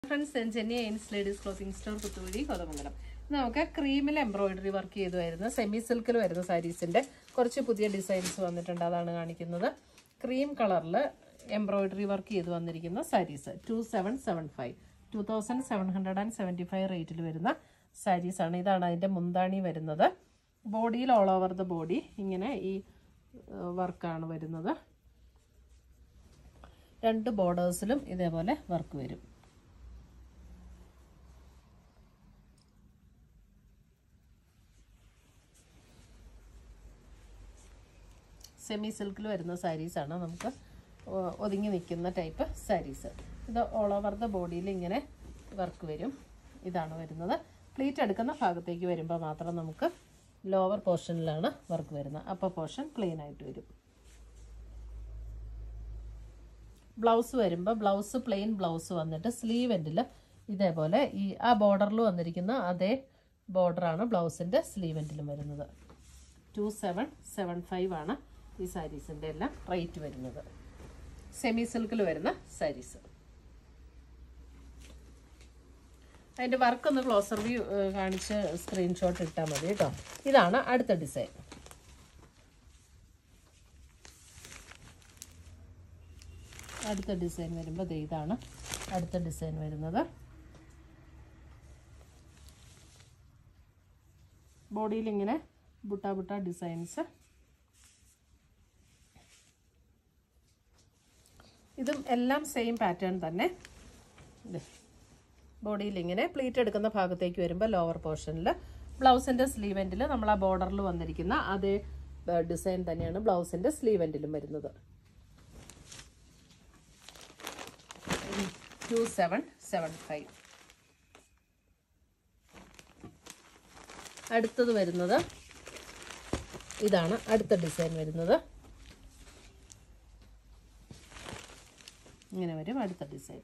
friends സെൻജന്യ എയിൻസ് ladies clothing store Puthuvazhi Kothamangalam നമുക്ക് ക്രീമിൽ എംബ്രോയിഡറി വർക്ക് ചെയ്തു വരുന്ന സെമി സിൽക്കിൽ വരുന്ന സാരീസിന്റെ കുറച്ച് പുതിയ ഡിസൈൻസ് വന്നിട്ടുണ്ട് അതാണ് കാണിക്കുന്നത് ക്രീം കളറിൽ എംബ്രോയിഡറി വർക്ക് ചെയ്ത് വന്നിരിക്കുന്ന saris two seven seven five two thousand seven hundred and seventy five റേറ്റിൽ വരുന്ന സാരീസാണ് ഇതാണ് അതിൻ്റെ മുന്താണി വരുന്നത് ബോഡിയിൽ ഓൾ ഓവർ ദ ബോഡി ഇങ്ങനെ ഈ വർക്കാണ് വരുന്നത് രണ്ട് ബോർഡേഴ്സിലും ഇതേപോലെ വർക്ക് വരും സെമി സിൽക്കിൽ വരുന്ന സാരീസാണ് നമുക്ക് ഒ- ഒതുങ്ങി നിൽക്കുന്ന ടൈപ്പ് സാരീസ് ഇത് ഓൾ ഓവർ ദ ബോഡിയിൽ ഇങ്ങനെ വർക്ക് വരും ഇതാണ് വരുന്നത് പ്ലീറ്റ് എടുക്കുന്ന ഭാഗത്തേക്ക് വരുമ്പോൾ മാത്രം നമുക്ക് ലോവർ പോർഷനിലാണ് വർക്ക് വരുന്നത് അപ്പർ പോർഷൻ പ്ലെയിൻ ആയിട്ട് വരും ബ്ലൗസ് വരുമ്പോൾ ബ്ലൗസ് പ്ലെയിൻ ബ്ലൗസ് വന്നിട്ട് സ്ലീവ് എൻഡിൽ ഇതേപോലെ ഈ ആ ബോർഡറിൽ വന്നിരിക്കുന്ന അതേ ബോർഡറാണ് ബ്ലൗസിൻ്റെ സ്ലീവ് എൻഡിലും വരുന്നത് ടു സെവൻ സെവൻ ഫൈവ് ആണ് ഈ സാരീസിൻ്റെ എല്ലാം റേറ്റ് വരുന്നത് സെമി സിൽക്കിൽ വരുന്ന സാരീസ് അതിൻ്റെ വർക്ക് ഒന്ന് ക്ലോസർ വ്യൂ കാണിച്ച് സ്ക്രീൻഷോട്ട് ഇട്ടാൽ മതി കേട്ടോ ഇതാണ് അടുത്ത ഡിസൈൻ അടുത്ത ഡിസൈൻ വരുമ്പോൾ ദേ ഇതാണ് അടുത്ത ഡിസൈൻ വരുന്നത് ബോഡിയിൽ ഇങ്ങനെ ബുട്ട ബുട്ട ഡിസൈൻസ് ഇതും എല്ലാം സെയിം പാറ്റേൺ തന്നെ ബോഡിയിൽ ഇങ്ങനെ പ്ലീറ്റ് എടുക്കുന്ന ഭാഗത്തേക്ക് വരുമ്പോൾ ലോവർ പോർഷനിൽ ബ്ലൗസിൻ്റെ സ്ലീവ് എൻഡിൽ നമ്മൾ ആ ബോർഡറിൽ വന്നിരിക്കുന്ന അതേ ഡിസൈൻ തന്നെയാണ് ബ്ലൗസിൻ്റെ സ്ലീവ് എൻഡിലും വരുന്നത് ടു സെവൻ സെവൻ ഫൈവ് അടുത്തത് വരുന്നത് ഇതാണ് അടുത്ത ഡിസൈൻ വരുന്നത് ഇങ്ങനെ വരും അടുത്ത ഡിസൈൻ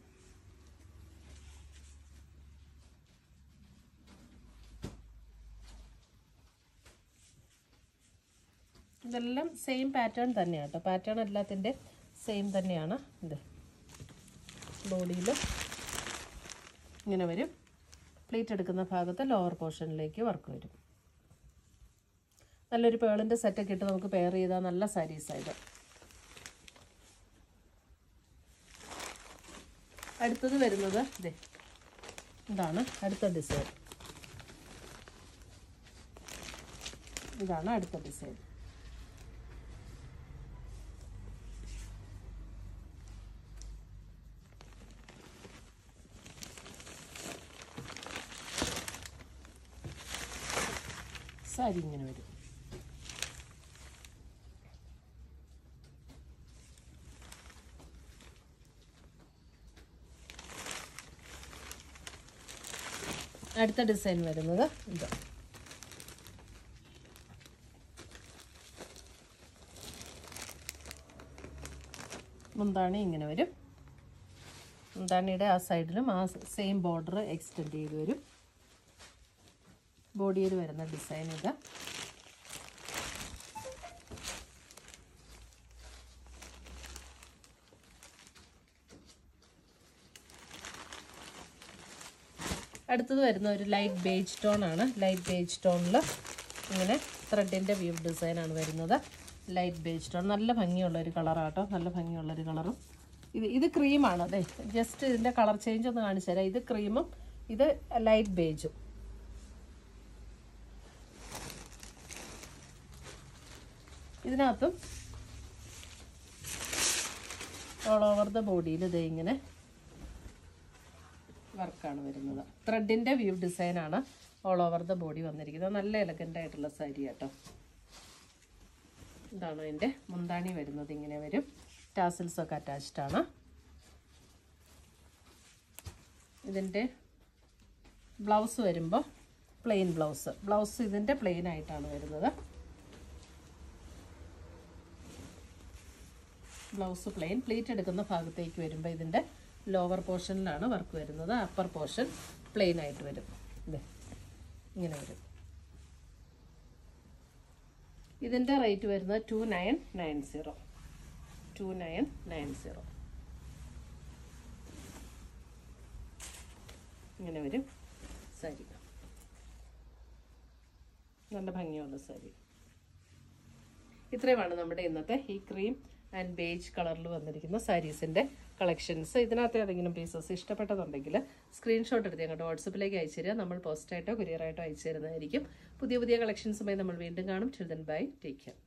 ഇതെല്ലാം സെയിം പാറ്റേൺ തന്നെയാണ് കേട്ടോ പാറ്റേൺ എല്ലാത്തിൻ്റെ സെയിം തന്നെയാണ് ഇത് ബോഡിയിൽ ഇങ്ങനെ വരും പ്ലേറ്റ് എടുക്കുന്ന ഭാഗത്ത് ലോവർ പോർഷനിലേക്ക് വർക്ക് വരും നല്ലൊരു പേളിൻ്റെ സെറ്റൊക്കെ ഇട്ട് നമുക്ക് പെയർ ചെയ്താൽ നല്ല സാരീസായത് അടുത്തത് വരുന്നത് ഇതേ ഇതാണ് അടുത്ത ഡിസൈൻ ഇതാണ് അടുത്ത ഡിസൈൻ സാരി ഇങ്ങനെ വരും അടുത്ത ഡിസൈൻ വരുന്നത് ഇത് മുന്താണി ഇങ്ങനെ വരും മുന്താണിയുടെ ആ സൈഡിലും ആ സെയിം ബോർഡർ എക്സ്റ്റെൻഡ് ചെയ്ത് വരും ബോഡിയിൽ വരുന്ന ഡിസൈൻ ഇത് അടുത്തത് വരുന്ന ഒരു ലൈറ്റ് ബേജ് ടോൺ ആണ് ലൈറ്റ് ബേജ് ടോണിൽ ഇങ്ങനെ ത്രെഡിൻ്റെ വ്യൂ ഡിസൈനാണ് വരുന്നത് ലൈറ്റ് ബേജ് ടോൺ നല്ല ഭംഗിയുള്ള ഒരു കളറാട്ടോ നല്ല ഭംഗിയുള്ള ഒരു കളറും ഇത് ഇത് ക്രീമാണ് അതെ ജസ്റ്റ് ഇതിൻ്റെ കളർ ചേഞ്ച് ഒന്ന് കാണിച്ചു തരാം ഇത് ക്രീമും ഇത് ലൈറ്റ് ബേജും ഇതിനകത്തും ഓൾ ഓവർ ദ ബോഡിയിൽ ഇത് ഇങ്ങനെ വർക്കാണ് വരുന്നത് ത്രെഡിൻ്റെ വ്യൂ ഡിസൈനാണ് ഓൾ ഓവർ ദ ബോഡി വന്നിരിക്കുന്നത് നല്ല എലഗൻ്റ് ആയിട്ടുള്ള സാരി കേട്ടോ ഇതാണ് അതിൻ്റെ മുന്താണി വരുന്നത് ഇങ്ങനെ വരും ടാസിൽസ് ഒക്കെ അറ്റാച്ച്ഡ് ആണ് ഇതിൻ്റെ ബ്ലൗസ് വരുമ്പോൾ പ്ലെയിൻ ബ്ലൗസ് ബ്ലൗസ് ഇതിൻ്റെ പ്ലെയിൻ ആയിട്ടാണ് വരുന്നത് ബ്ലൗസ് പ്ലെയിൻ പ്ലീറ്റ് എടുക്കുന്ന ഭാഗത്തേക്ക് വരുമ്പോൾ ഇതിൻ്റെ ലോവർ പോർഷനിലാണ് വർക്ക് വരുന്നത് അപ്പർ പോർഷൻ പ്ലെയിൻ ആയിട്ട് വരും ഇത് ഇങ്ങനെ വരും ഇതിൻ്റെ റേറ്റ് വരുന്നത് two nine nine zero two nine nine zero ഇങ്ങനെ വരും സാരി നല്ല ഭംഗിയുള്ള സാരി ഇത്രയുമാണ് നമ്മുടെ ഇന്നത്തെ ഈ ക്രീം ആൻഡ് ബേജ് കളറിൽ വന്നിരിക്കുന്ന സാരീസിന്റെ കളക്ഷൻസ് ഇതിനകത്ത് ഏതെങ്കിലും പീസസ് ഇഷ്ടപ്പെട്ടതുണ്ടെങ്കിൽ സ്ക്രീൻഷോട്ട് എടുത്ത് ഞങ്ങളുടെ വാട്സപ്പിലേക്ക് അയച്ചു തരിക നമ്മൾ പോസ്റ്റായിട്ടോ കൊറിയറായിട്ടോ അയച്ചു തരുന്നതായിരിക്കും പുതിയ പുതിയ കളക്ഷൻസുമായി നമ്മൾ വീണ്ടും കാണും ചിൽഡ്രൻ ബൈ ടേക്ക് കെയർ